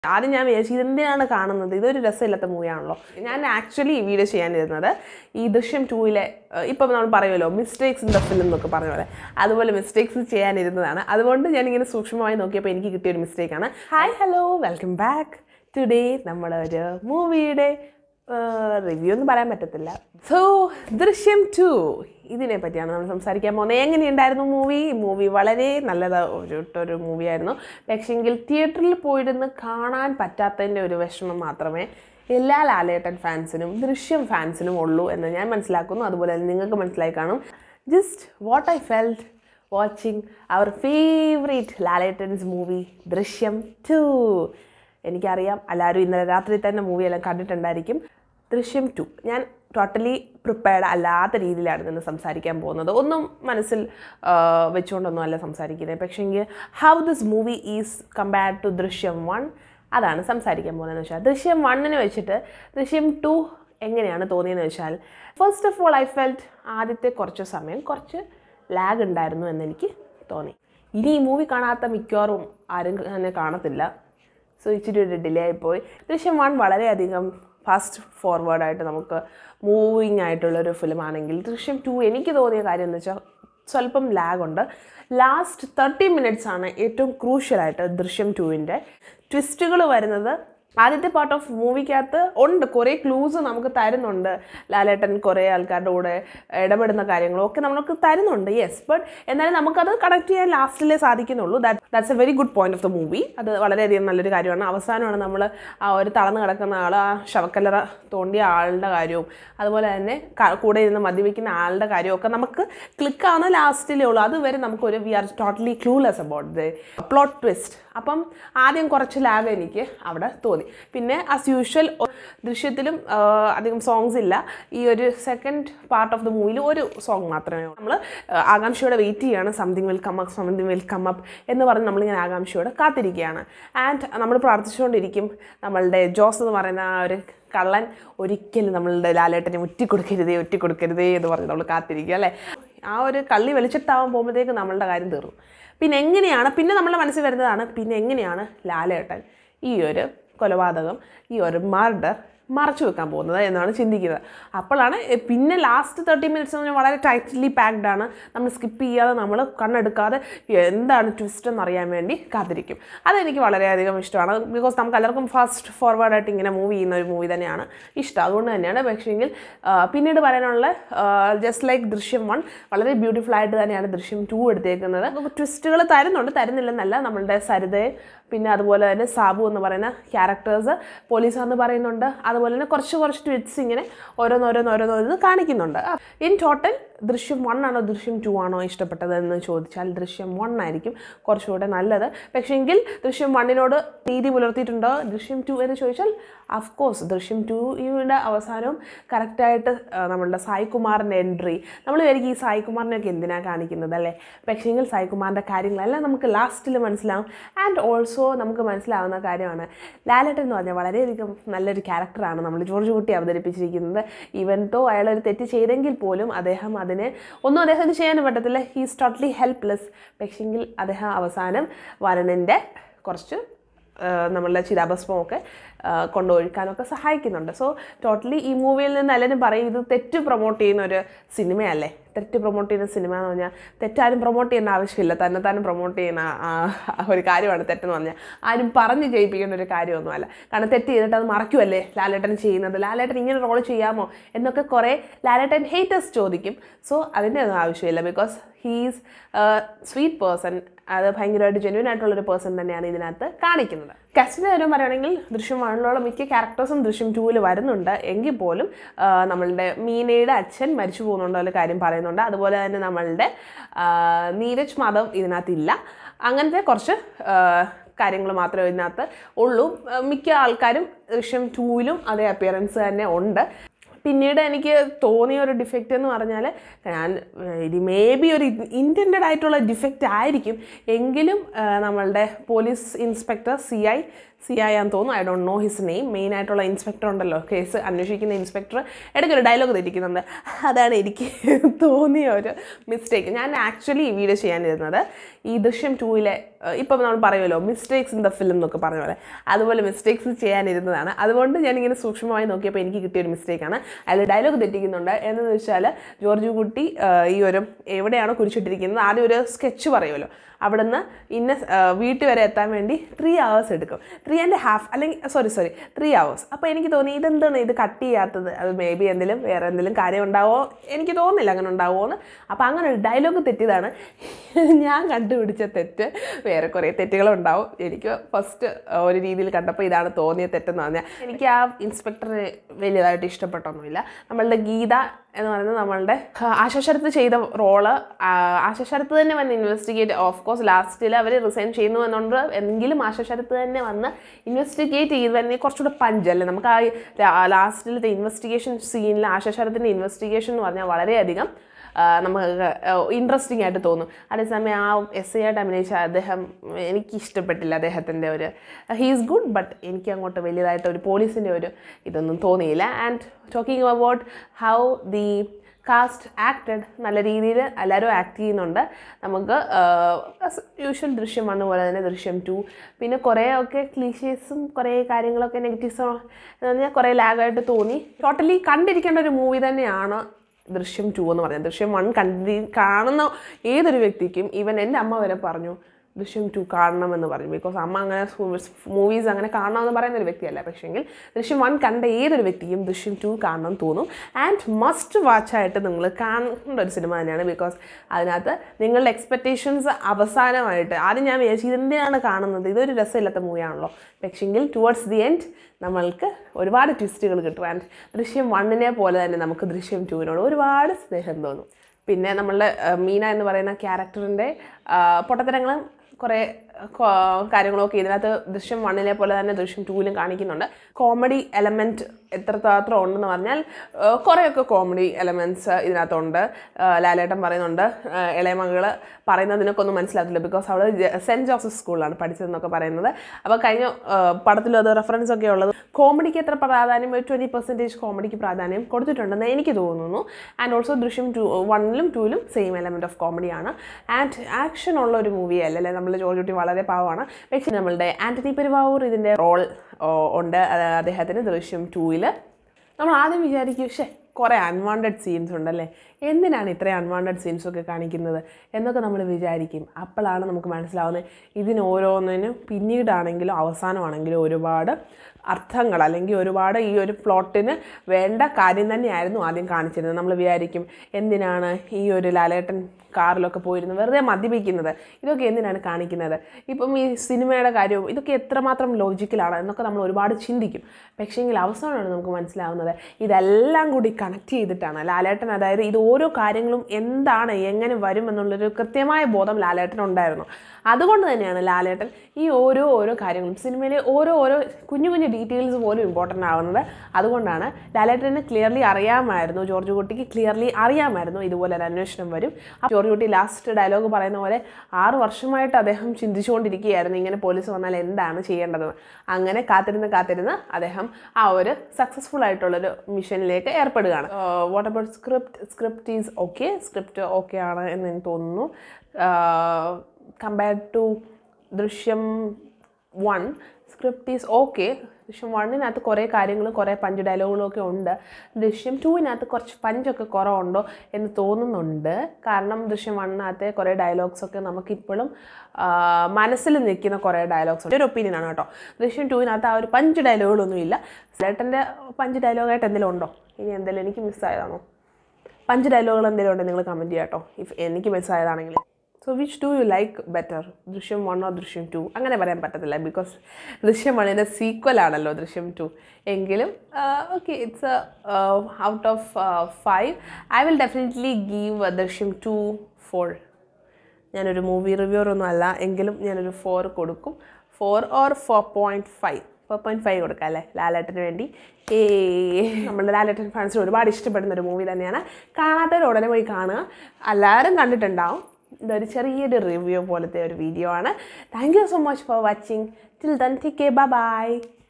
ആദ്യം ഞാൻ വിചാരിച്ചു ഇതെന്തിനാണ് കാണുന്നത് ഇതൊരു രസമില്ലാത്ത മൂവിയാണല്ലോ ഞാൻ ആക്ച്വലി ഈ വീഡിയോ ചെയ്യാനിരുന്നത് ഈ ദൃശ്യം ടൂവിലെ ഇപ്പം നമ്മൾ പറയുമല്ലോ മിസ്റ്റേക്സ് ഇൻ ദ ഫിലിം എന്നൊക്കെ പറഞ്ഞ പോലെ അതുപോലെ മിസ്റ്റേക്സ് ചെയ്യാനിരുന്നതാണ് അതുകൊണ്ട് ഞാനിങ്ങനെ സൂക്ഷ്മമായി നോക്കിയപ്പോൾ എനിക്ക് കിട്ടിയ ഒരു മിസ്റ്റേക്കാണ് hi hello welcome back today നമ്മളൊരു മൂവിയുടെ റിവ്യൂ ഒന്നും പറയാൻ പറ്റത്തില്ല സോ ദൃശ്യം ടു ഇതിനെ പറ്റിയാണ് നമ്മൾ സംസാരിക്കാൻ പോകുന്നത് എങ്ങനെയുണ്ടായിരുന്നു മൂവി മൂവി വളരെ നല്ലത് ഒരു ഒരു മൂവിയായിരുന്നു പക്ഷെങ്കിൽ തിയേറ്ററിൽ പോയിരുന്ന് കാണാൻ പറ്റാത്തതിൻ്റെ ഒരു വിഷമം മാത്രമേ എല്ലാ ലാലേട്ടൻ ഫാൻസിനും ദൃശ്യം ഫാൻസിനും ഉള്ളൂ എന്ന് ഞാൻ മനസ്സിലാക്കുന്നു അതുപോലെ തന്നെ നിങ്ങൾക്ക് മനസ്സിലായി കാണും just what I felt watching our favourite Lalettan's movie Drishyam two എനിക്കറിയാം എല്ലാവരും ഇന്നലെ രാത്രി തന്നെ മൂവിയെല്ലാം കണ്ടിട്ടുണ്ടായിരിക്കും ദൃശ്യം ടു ഞാൻ ടോട്ടലി പ്രിപ്പയർഡ് അല്ലാത്ത രീതിയിലാണ് നിന്ന് സംസാരിക്കാൻ പോകുന്നത് ഒന്നും മനസ്സിൽ ആ, വെച്ചുകൊണ്ടൊന്നും അല്ല സംസാരിക്കുന്നത് പക്ഷേങ്കിൽ how this movie is compared to Drishyam one അതാണ് സംസാരിക്കാൻ പോകുന്നതെന്ന് വെച്ചാൽ ദൃശ്യം വണ്ണിന് വെച്ചിട്ട് ദൃശ്യം ടു എങ്ങനെയാണ് തോന്നിയെന്ന് വെച്ചാൽ first of all I felt ആദ്യത്തെ കുറച്ച് സമയം കുറച്ച് ലാഗ് ഉണ്ടായിരുന്നു എന്നെനിക്ക് തോന്നി ഇനി ഈ മൂവി കാണാത്ത മിക്കവാറും ആരും തന്നെ കാണത്തില്ല സോ ഇച്ചിരി ഒരു ഡിലേ ആയിപ്പോയി ദൃശ്യം വൺ വളരെയധികം ഫാസ്റ്റ് ഫോർവേഡായിട്ട് നമുക്ക് മൂവിങ് ആയിട്ടുള്ളൊരു ഫിലിമാണെങ്കിൽ ദൃശ്യം ടു എനിക്ക് തോന്നിയ കാര്യം എന്ന് വെച്ചാൽ സ്വല്പം ലാഗ് ഉണ്ട് ലാസ്റ്റ് തേർട്ടി മിനിറ്റ്സ് ആണ് ഏറ്റവും ക്രൂഷ്യലായിട്ട് ദൃശ്യം ടുവിൻ്റെ ട്വിസ്റ്റുകൾ വരുന്നത് ആദ്യത്തെ പാർട്ട് ഓഫ് മൂവിക്കകത്ത് ഉണ്ട് കുറേ ക്ലൂസ് നമുക്ക് തരുന്നുണ്ട് ലാലേട്ടൻ കുറേ ആൾക്കാരുടെ കൂടെ ഇടപെടുന്ന കാര്യങ്ങളും ഒക്കെ നമുക്ക് തരുന്നുണ്ട് യെസ് ബട്ട് എന്നാലും നമുക്കത് കണക്ട് ചെയ്യാൻ ലാസ്റ്റിലേ സാധിക്കുന്നുള്ളൂ that that's a very good point of the movie അത് വളരെയധികം നല്ലൊരു കാര്യമാണ് അവസാനമാണ് നമ്മൾ ആ ഒരു തളർന്ന് കിടക്കുന്ന ആൾ ആ ശവക്കല്ലറ തോണ്ടിയ ആളുടെ കാര്യവും അതുപോലെ തന്നെ ക- കൂടെ ഇരുന്ന് മദ്യപിക്കുന്ന ആളുടെ കാര്യവും ഒക്കെ നമുക്ക് ക്ലിക്ക് ആവുന്ന ലാസ്റ്റിലേ ഉള്ളൂ അതുവരെ നമുക്കൊരു we are totally clueless about the plot twist അപ്പം ആദ്യം കുറച്ച് ലാഗ് എനിക്ക് അവിടെ തോന്നി പിന്നെ ആസ് യൂഷ്വൽ ദൃശ്യത്തിലും ആ, അധികം സോങ്സ് ഇല്ല ഈ ഒരു സെക്കൻഡ് പാർട്ട് ഓഫ് ദ മൂവിയിൽ ഒരു സോങ് മാത്രമേ ഉള്ളൂ നമ്മൾ ആകാംക്ഷയോടെ വെയിറ്റ് ചെയ്യാണ് something will come up something will come up എന്ന് പറഞ്ഞ് നമ്മളിങ്ങനെ ആകാംക്ഷയോടെ കാത്തിരിക്കുകയാണ് ആൻഡ് നമ്മൾ പ്രാർത്ഥിച്ചുകൊണ്ടിരിക്കും നമ്മളുടെ ജോസ് എന്ന് പറയുന്ന ആ ഒരു കള്ളൻ ഒരിക്കലും നമ്മളുടെ ലാലേട്ടനെ ഒറ്റിക്കൊടുക്കരുതേ ഒറ്റിക്കൊടുക്കരുതേ എന്ന് പറഞ്ഞ് നമ്മൾ കാത്തിരിക്കുക അല്ലേ ആ ഒരു കള്ളി വെളിച്ചത്താവാൻ പോകുമ്പോഴത്തേക്ക് നമ്മളുടെ കാര്യം തീർന്നു പിന്നെ എങ്ങനെയാണ് പിന്നെ നമ്മളുടെ മനസ്സിൽ വരുന്നതാണ് പിന്നെ എങ്ങനെയാണ് ലാലേട്ടൻ ഈ ഒരു കൊലപാതകം ഈ ഒരു മർഡർ മറച്ചു വെക്കാൻ പോകുന്നത് എന്നാണ് ചിന്തിക്കുന്നത് അപ്പോഴാണ് എ, പിന്നെ ലാസ്റ്റ് തേർട്ടി മിനിറ്റ്സ് എന്ന് പറഞ്ഞാൽ വളരെ ടൈറ്റ്ലി പാക്ഡ് ആണ് നമ്മൾ സ്കിപ്പ് ചെയ്യാതെ നമ്മൾ കണ്ണെടുക്കാതെ എന്താണ് ട്വിസ്റ്റ് എന്ന് അറിയാൻ വേണ്ടി കാത്തിരിക്കും അതെനിക്ക് വളരെയധികം ഇഷ്ടമാണ് ബിക്കോസ് നമുക്ക് എല്ലാവർക്കും ഫാസ്റ്റ് ഫോർവേഡായിട്ട് ഇങ്ങനെ മൂവ് ചെയ്യുന്ന ഒരു മൂവി തന്നെയാണ് ഇഷ്ടം അതുകൊണ്ട് തന്നെയാണ് പക്ഷേങ്കിൽ ആ, പിന്നീട് പറയാനുള്ള ജസ്റ്റ് ലൈക്ക് ദൃശ്യം വൺ വളരെ ബ്യൂട്ടിഫുൾ ആയിട്ട് തന്നെയാണ് ദൃശ്യം ടു എടുത്തേക്കുന്നത് ട്വിസ്റ്റുകൾ തരുന്നുണ്ട് തരുന്നില്ലെന്നല്ല നമ്മളുടെ സരിതയെ പിന്നെ അതുപോലെ തന്നെ സാബു എന്ന് പറയുന്ന ക്യാരക്ടേഴ്സ് പോലീസ് എന്ന് പറയുന്നുണ്ട് അതുപോലെ തന്നെ കുറച്ച് കുറച്ച് ട്വിറ്റ്സ് ഇങ്ങനെ ഓരോന്നോരോന്നോരോന്നോരോന്ന് കാണിക്കുന്നുണ്ട് ഇൻ ടോട്ടൽ ദൃശ്യം വൺ ആണോ ദൃശ്യം ടു ആണോ ഇഷ്ടപ്പെട്ടത് എന്ന് ചോദിച്ചാൽ ദൃശ്യം വൺ ആയിരിക്കും കുറച്ചുകൂടെ നല്ലത് പക്ഷേങ്കിൽ ദൃശ്യം വണ്ണിനോട് നീതി പുലർത്തിയിട്ടുണ്ടോ ദൃശ്യം ടു എന്ന് ചോദിച്ചാൽ അഫ്കോഴ്സ് ദൃശ്യം ടുയുടെ അവസാനവും കറക്റ്റായിട്ട് നമ്മളുടെ സായികുമാറിൻ്റെ എൻട്രി നമ്മൾ വിചാരിക്കും ഈ സായികുമാറിനെയൊക്കെ എന്തിനാണ് കാണിക്കുന്നത് അല്ലേ പക്ഷേങ്കിൽ സായികുമാറിൻ്റെ കാര്യങ്ങളെല്ലാം നമുക്ക് ലാസ്റ്റിൽ മനസ്സിലാവും ആൻഡ് ഓൾസോ നമുക്ക് മനസ്സിലാവുന്ന കാര്യമാണ് ലാലേട്ടൻ എന്ന് പറഞ്ഞാൽ വളരെയധികം നല്ലൊരു ക്യാരക്ടറാണ് നമ്മൾ ജോർജ് കുട്ടി അവതരിപ്പിച്ചിരിക്കുന്നത് ഈവൻ തോ അയാൾ ഒരു തെറ്റ് ചെയ്തെങ്കിൽ പോലും അദ്ദേഹം അതിനെ ഒന്നും അദ്ദേഹത്തിന് ചെയ്യാനും പറ്റത്തില്ല ഹീസ് ടോട്ടലി ഹെൽപ്ലെസ് പക്ഷെങ്കിൽ അദ്ദേഹം അവസാനം വരണിൻ്റെ കുറച്ച് ആ, നമ്മളുടെ ചിതാഭസ്മമൊക്കെ ആ, കൊണ്ടൊഴുക്കാനൊക്കെ സഹായിക്കുന്നുണ്ട് സോ ടോട്ടലി ഈ മൂവിയിൽ നിന്ന് എല്ലാവരും പറയും ഇത് തെറ്റ് പ്രൊമോട്ട് ചെയ്യുന്ന ഒരു സിനിമയല്ലേ തെറ്റ് പ്രൊമോട്ട് ചെയ്യുന്ന സിനിമ എന്ന് പറഞ്ഞാൽ തെറ്റാരും പ്രൊമോട്ട് ചെയ്യേണ്ട ആവശ്യമില്ല തന്നെ താനും പ്രൊമോട്ട് ചെയ്യുന്ന ആ- ആ ഒരു കാര്യമാണ് തെറ്റെന്ന് പറഞ്ഞാൽ ആരും പറഞ്ഞ് ജയിപ്പിക്കേണ്ട ഒരു കാര്യമൊന്നുമല്ല കാരണം തെറ്റ് ചെയ്തിട്ട് അത് മറക്കുമല്ലേ ലാലേട്ടൻ ചെയ്യുന്നത് ലാലേട്ടൻ ഇങ്ങനെ റോൾ ചെയ്യാമോ എന്നൊക്കെ കുറേ ലാലേട്ടൻ ഹേറ്റേഴ്സ് ചോദിക്കും സോ അതിൻ്റെ ഒന്നും ആവശ്യമില്ല ബിക്കോസ് ഹീസ് സ്വീറ്റ് പേഴ്സൺ അത് ഭയങ്കരമായിട്ട് ജെന്യൂൻ ആയിട്ടുള്ളൊരു പേഴ്സൺ തന്നെയാണ് ഇതിനകത്ത് കാണിക്കുന്നത് കാസ്റ്റിൻ്റെ കാര്യം പറയുകയാണെങ്കിൽ ദൃശ്യം വണ്ണിലുള്ള മിക്ക ക്യാരക്ടേഴ്സും ദൃശ്യം ടൂവിൽ വരുന്നുണ്ട് എങ്കിൽ പോലും ആ, നമ്മളുടെ മീനയുടെ അച്ഛൻ മരിച്ചു പോകുന്നുണ്ടോ എന്നുള്ള കാര്യം പറയുന്നുണ്ട് അതുപോലെ തന്നെ നമ്മളുടെ ആ, നീരജ് മാധവ് ഇതിനകത്തില്ല അങ്ങനത്തെ കുറച്ച് കാര്യങ്ങൾ മാത്രമേ ഇതിനകത്ത് ഉള്ളൂ ആ, മിക്ക ആൾക്കാരും ദൃശ്യം ടൂവിലും അതേ അപ്പിയറൻസ് തന്നെ ഉണ്ട് പിന്നീട് എനിക്ക് തോന്നിയ ഒരു ഡിഫക്റ്റ് എന്ന് പറഞ്ഞാൽ ഞാൻ ഏഹ്, ഇത് മേ ബി ഒരു ഇൻറ്റൻറ്റഡ് ആയിട്ടുള്ള ഡിഫക്റ്റ് ആയിരിക്കും എങ്കിലും ഏഹ്, നമ്മളുടെ police inspector C I C ആയാന്ന് തോന്നുന്നു I don't know his name main ആയിട്ടുള്ള ഇൻസ്പെക്ടർ ഉണ്ടല്ലോ കേസ് അന്വേഷിക്കുന്ന ഇൻസ്പെക്ടർ ഇടയ്ക്ക് ഒരു ഡയലോഗ് തെറ്റിക്കുന്നുണ്ട് അതാണ് എനിക്ക് തോന്നിയ ഒരു മിസ്റ്റേക്ക് ഞാൻ ആക്ച്വലി ഈ വീഡിയോ ചെയ്യാനിരുന്നത് ഈ ദൃശ്യം ടൂവിലെ ഇപ്പം നമ്മൾ പറയുമല്ലോ മിസ്റ്റേക്സ് ഇൻ ദ ഫിലിം എന്നൊക്കെ പറഞ്ഞ പോലെ അതുപോലെ മിസ്റ്റേക്സ് ചെയ്യാനിരുന്നതാണ് അതുകൊണ്ട് ഞാനിങ്ങനെ സൂക്ഷ്മമായി നോക്കിയപ്പോൾ എനിക്ക് കിട്ടിയ ഒരു മിസ്റ്റേക്കാണ് അതിൽ ഡയലോഗ് തെറ്റിക്കുന്നുണ്ട് എന്ന് വെച്ചാൽ ജോർജ് കുട്ടി ആ, ഈ ഒരു എവിടെയാണോ കുരിച്ചിട്ടിരിക്കുന്നത് ആദ്യം ഒരു സ്കെച്ച് പറയുമല്ലോ അവിടുന്ന് ഇന്ന ആ, വീട്ടിൽ വരെ എത്താൻ വേണ്ടി ത്രീ അവേഴ്സ് എടുക്കും ത്രീ ആൻഡ് ഹാഫ് അല്ലെങ്കിൽ സോറി സോറി ത്രീ അവേഴ്സ് അപ്പോൾ എനിക്ക് തോന്നി ഇതെന്താണ് ഇത് കട്ട് ചെയ്യാത്തത് അത് മേ ബി എന്തെങ്കിലും വേറെ എന്തെങ്കിലും കാര്യം ഉണ്ടാവോ എനിക്ക് തോന്നുന്നില്ല അങ്ങനെ ഉണ്ടാവുമോ എന്ന് അപ്പോൾ അങ്ങനെ ഒരു ഡയലോഗ് തെറ്റിയതാണ് ഞാൻ കണ്ടുപിടിച്ച തെറ്റ് വേറെ കുറേ തെറ്റുകളുണ്ടാവും എനിക്ക് ഫസ്റ്റ് ഒരു രീതിയിൽ കണ്ടപ്പോൾ ഇതാണ് തോന്നിയ തെറ്റെന്ന് പറഞ്ഞാൽ എനിക്ക് ആ ഇൻസ്പെക്ടറെ വലിയതായിട്ട് ഇഷ്ടപ്പെട്ടൊന്നുമില്ല നമ്മളുടെ ഗീത എന്ന് പറയുന്നത് നമ്മളുടെ ആശാശരത്ത് ചെയ്ത റോള് ആശാശരത്ത് തന്നെ വന്ന് ഇൻവെസ്റ്റിഗേറ്റ് ഓഫ് കോഴ്സ് ലാസ്റ്റിൽ അവർ റിസൈൻ ചെയ്യുന്നു എന്നുണ്ട് എങ്കിലും ആശാശരത്ത് തന്നെ വന്ന് ഇൻവെസ്റ്റിഗേറ്റ് ചെയ്ത് തന്നെ കുറച്ചുകൂടെ പഞ്ചല്ലേ നമുക്ക് ആ ലാസ്റ്റിലത്തെ ഇൻവെസ്റ്റിഗേഷൻ സീനിൽ ആശാശരത്തിൻ്റെ ഇൻവെസ്റ്റിഗേഷൻ എന്ന് പറഞ്ഞാൽ വളരെയധികം ആ, നമുക്ക് ഇൻട്രസ്റ്റിംഗ് ആയിട്ട് തോന്നും അതേസമയം ആ എസ് ഐ ആയിട്ട് അഭിനയിച്ച അദ്ദേഹം എനിക്ക് ഇഷ്ടപ്പെട്ടില്ല അദ്ദേഹത്തിൻ്റെ ഒരു ഹീസ് ഗുഡ് ബട്ട് എനിക്ക് അങ്ങോട്ട് വലിയതായിട്ട് ഒരു പോലീസിൻ്റെ ഒരു ഇതൊന്നും തോന്നിയില്ല and talking about how the cast acted നല്ല രീതിയിൽ എല്ലാവരും ആക്ട് ചെയ്യുന്നുണ്ട് നമുക്ക് യൂഷ്വൽ ദൃശ്യം വന്ന പോലെ തന്നെ ദൃശ്യം ടു പിന്നെ കുറേയൊക്കെ ക്ലീഷേഴ്സും കുറേ കാര്യങ്ങളൊക്കെ നെഗറ്റീവ്സും എന്ന് പറഞ്ഞാൽ കുറേ ലാഗായിട്ട് തോന്നി ടോട്ടലി കണ്ടിരിക്കേണ്ട ഒരു മൂവി തന്നെയാണ് ദൃശ്യം ടു എന്ന് പറഞ്ഞത് ദൃശ്യം വൺ കണ്ടി കാണുന്ന ഏതൊരു വ്യക്തിക്കും ഈവൻ എൻ്റെ അമ്മ വരെ പറഞ്ഞു ദൃശ്യം ടു കാണണമെന്ന് പറഞ്ഞു ബിക്കോസ് അമ്മ അങ്ങനെ മൂവീസ് അങ്ങനെ കാണണമെന്ന് പറയുന്ന ഒരു വ്യക്തിയല്ല പക്ഷേങ്കിൽ ദൃശ്യം വൺ കണ്ട ഏതൊരു വ്യക്തിക്കും ദൃശ്യം ടു കാണണം തോന്നും ആൻഡ് മസ്റ്റ് വാച്ചായിട്ട് നിങ്ങൾ കാണേണ്ട ഒരു സിനിമ തന്നെയാണ് ബിക്കോസ് അതിനകത്ത് നിങ്ങളുടെ എക്സ്പെക്റ്റേഷൻസ് അവസാനമായിട്ട് ആദ്യം ഞാൻ വിചാരിച്ചു ഇതെന്തിനാണ് കാണുന്നത് ഇതൊരു രസമില്ലാത്ത മൂവിയാണല്ലോ പക്ഷെങ്കിൽ ടുവേർഡ്സ് ദി എൻഡ് നമ്മൾക്ക് ഒരുപാട് ട്വിസ്റ്റുകൾ കിട്ടും ആൻഡ് ദൃശ്യം വണ്ണിനെ പോലെ തന്നെ നമുക്ക് ദൃശ്യം ടുവിനോട് ഒരുപാട് സ്നേഹം തോന്നും പിന്നെ നമ്മളുടെ ആ, മീന എന്ന് പറയുന്ന ക്യാരക്ടറിൻ്റെ പൊട്ടത്തരങ്ങളും കുറേ കൊ- കാര്യങ്ങളൊക്കെ ഇതിനകത്ത് ദൃശ്യം വണ്ണിലെ പോലെ തന്നെ ദൃശ്യം ടൂവിലും കാണിക്കുന്നുണ്ട് കോമഡി എലമെൻറ്റ് എത്രമാത്രം ഉണ്ടെന്ന് പറഞ്ഞാൽ ആ, കുറേയൊക്കെ കോമഡി എലമെൻറ്റ്സ് ഇതിനകത്തുണ്ട് ആ, ലാലേട്ടൻ പറയുന്നുണ്ട് ആ, ഇളയ മകൾ പറയുന്നതിനൊക്കെ ഒന്നും മനസ്സിലാകത്തില്ല ബിക്കോസ് അവൾ സെൻറ്റ് ജോസഫ് സ്കൂളിലാണ് പഠിച്ചതെന്നൊക്കെ പറയുന്നത് അപ്പോൾ കഴിഞ്ഞ ആ, പടത്തിലും അത് റെഫറൻസ് ഒക്കെ ഉള്ളത് കോമഡിക്ക് എത്ര പ്രാധാന്യം ഒരു ട്വൻറ്റി പെർസെൻറ്റേജ് കോമഡിക്ക് പ്രാധാന്യം കൊടുത്തിട്ടുണ്ടെന്ന് എനിക്ക് തോന്നുന്നു ആൻഡ് ഓൾസോ ദൃശ്യം ടു വണ്ണിലും ടൂവിലും സെയിം എലമെൻറ്റ് ഓഫ് കോമഡിയാണ് ആൻഡ് ആക്ഷൻ ഉള്ള ഒരു മൂവി അല്ലല്ലേ നമ്മൾ ജോർജ് കുട്ടി വളരെ പാവമാണ് പക്ഷേ നമ്മളുടെ ആൻ്റണി പെരുവാവൂർ ഇതിൻ്റെ റോൾ ഉണ്ട് അത് അദ്ദേഹത്തിന് ദൃശ്യം ടൂവിൽ നമ്മൾ ആദ്യം വിചാരിക്കും പക്ഷേ കുറേ അൺവാണ്ടഡ് സീൻസ് ഉണ്ടല്ലേ എന്തിനാണ് ഇത്രയും അൺവാണ്ടഡ് സീൻസ് ഒക്കെ കാണിക്കുന്നത് എന്നൊക്കെ നമ്മൾ വിചാരിക്കും അപ്പോഴാണ് നമുക്ക് മനസ്സിലാവുന്നത് ഇതിന് ഓരോന്നിനും പിന്നീടാണെങ്കിലും അവസാനമാണെങ്കിലും ഒരുപാട് അർത്ഥങ്ങൾ അല്ലെങ്കിൽ ഒരുപാട് ഈ ഒരു പ്ലോട്ടിന് വേണ്ട കാര്യം തന്നെയായിരുന്നു ആദ്യം കാണിച്ചിരുന്നത് നമ്മൾ വിചാരിക്കും എന്തിനാണ് ഈ ഒരു ലാലേട്ടൻ കാറിലൊക്കെ പോയിരുന്നത് വെറുതെ മദ്യപിക്കുന്നത് ഇതൊക്കെ എന്തിനാണ് കാണിക്കുന്നത് ഇപ്പം ഈ സിനിമയുടെ കാര്യവും ഇതൊക്കെ എത്രമാത്രം ലോജിക്കലാണ് എന്നൊക്കെ നമ്മൾ ഒരുപാട് ചിന്തിക്കും പക്ഷേങ്കിൽ അവസാനമാണ് നമുക്ക് മനസ്സിലാവുന്നത് ഇതെല്ലാം കൂടി കണക്ട് ചെയ്തിട്ടാണ് ലാലേട്ടൻ അതായത് ഇത് ഓരോ കാര്യങ്ങളും എന്താണ് എങ്ങനെ വരും എന്നുള്ളൊരു കൃത്യമായ ബോധം ലാലേട്ടൻ ഉണ്ടായിരുന്നു അതുകൊണ്ട് തന്നെയാണ് ലാലേട്ടൻ ഈ ഓരോ ഓരോ കാര്യങ്ങളും സിനിമയിലെ ഓരോ ഓരോ കുഞ്ഞു കുഞ്ഞു ഡീറ്റെയിൽസ് പോലും ഇമ്പോർട്ടൻ്റ് ആവുന്നത് അതുകൊണ്ടാണ് ലാലേട്ടന് ക്ലിയർലി അറിയാമായിരുന്നു ജോർജ് കുട്ടിക്ക് ക്ലിയർലി അറിയാമായിരുന്നു ഇതുപോലെ ഒരു അന്വേഷണം വരും ആ ജോർജ് കുട്ടി ലാസ്റ്റ് ഡയലോഗ് പറയുന്ന പോലെ ആറ് വർഷമായിട്ട് അദ്ദേഹം ചിന്തിച്ചുകൊണ്ടിരിക്കുകയായിരുന്നു ഇങ്ങനെ പോലീസ് വന്നാൽ എന്താണ് ചെയ്യേണ്ടതെന്ന് അങ്ങനെ കാത്തിരുന്ന് കാത്തിരുന്ന് അദ്ദേഹം ആ ഒരു സക്സസ്ഫുൾ ആയിട്ടുള്ളൊരു മിഷനിലേക്ക് ഏർപ്പെടുകയാണ് what about script script is okay script okay ആണ് എന്ന് എനിക്ക് തോന്നുന്നു compared to Drishyam one script is okay Drishyam വണ്ണിനകത്ത് കുറേ കാര്യങ്ങളും കുറേ പഞ്ച് ഡയലോഗുകളും ഒക്കെ ഉണ്ട് ദൃശ്യം ടൂവിനകത്ത് കുറച്ച് പഞ്ചൊക്കെ കുറവുണ്ടോ എന്ന് തോന്നുന്നുണ്ട് കാരണം ദൃശ്യം വണ്ണിനകത്തെ കുറേ ഡയലോഗ്സ് ഒക്കെ നമുക്കിപ്പോഴും ആ, മനസ്സിൽ നിൽക്കുന്ന കുറേ ഡയലോഗ്സ് ഉണ്ട് ഒരു ഒപ്പീനിയനാണ് കേട്ടോ ദൃശ്യം ടൂവിനകത്ത് ആ ഒരു പഞ്ച് ഡയലോഗുകളൊന്നും ഇല്ല ചേട്ടൻ്റെ പഞ്ച് ഡയലോഗായിട്ട് എന്തെങ്കിലും ഉണ്ടോ ഇനി എന്തെങ്കിലും എനിക്ക് മിസ്സായതാണോ പഞ്ച് ഡയലോഗുകൾ എന്തെങ്കിലും ഉണ്ടെങ്കിൽ നിങ്ങൾ കമൻറ്റ് ചെയ്യാം കേട്ടോ ഇഫ് എനിക്ക് മിസ്സായതാണെങ്കിൽ so which do you like better Drishyam one or Drishyam two അങ്ങനെ പറയാൻ പറ്റത്തില്ല ബിക്കോസ് ദൃശ്യം വണ്ണിൻ്റെ സീക്വൽ ആണല്ലോ ദൃശ്യം ടു എങ്കിലും okay it's out of five I will definitely give Drishyam two four ഞാനൊരു മൂവി റിവ്യൂർ ഒന്നും അല്ല എങ്കിലും ഞാനൊരു ഫോർ കൊടുക്കും four or four point five four point five കൊടുക്കാം അല്ലേ ലാലേട്ടന് വേണ്ടി ഏ നമ്മുടെ ലാലേട്ടൻ ഫാൻസിന് ഒരുപാട് ഇഷ്ടപ്പെടുന്ന ഒരു മൂവി തന്നെയാണ് കാണാത്തവർ ഉടനെ പോയി കാണുക എല്ലാവരും കണ്ടിട്ടുണ്ടാവും ഇതൊരു ചെറിയൊരു റിവ്യൂ പോലത്തെ ഒരു വീഡിയോ ആണ് thank you so much for watching till then take care by